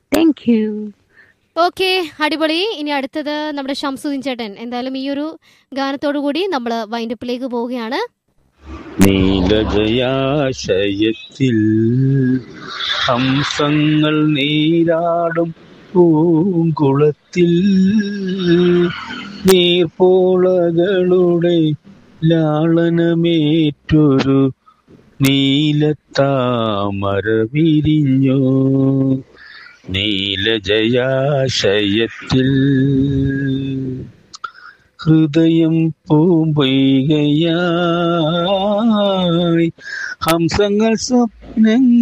thank you okay അടിപൊളി ഇനി അടുത്തത് നമ്മുടെ ഷംസുദ്ദീൻ ചേട്ടൻ എന്തായാലും ഈ ഒരു ഗാനത്തോടു കൂടി നമ്മൾ വൈൻഡപ്പിലേക്ക് പോവുകയാണ് നീലജയാശയത്തിൽ ഹംസങ്ങൾ നീരാടും പൂങ്കുളത്തിൽ നീർപ്പോളകളുടെ ലാളനമേറ്റൊരു നീലത്താമര വിരിഞ്ഞു നീലജയാശയത്തിൽ ഹൃദയം പൂമ്പൊയ്കയായി ഹംസങ്ങൾ സ്വപ്നങ്ങൾ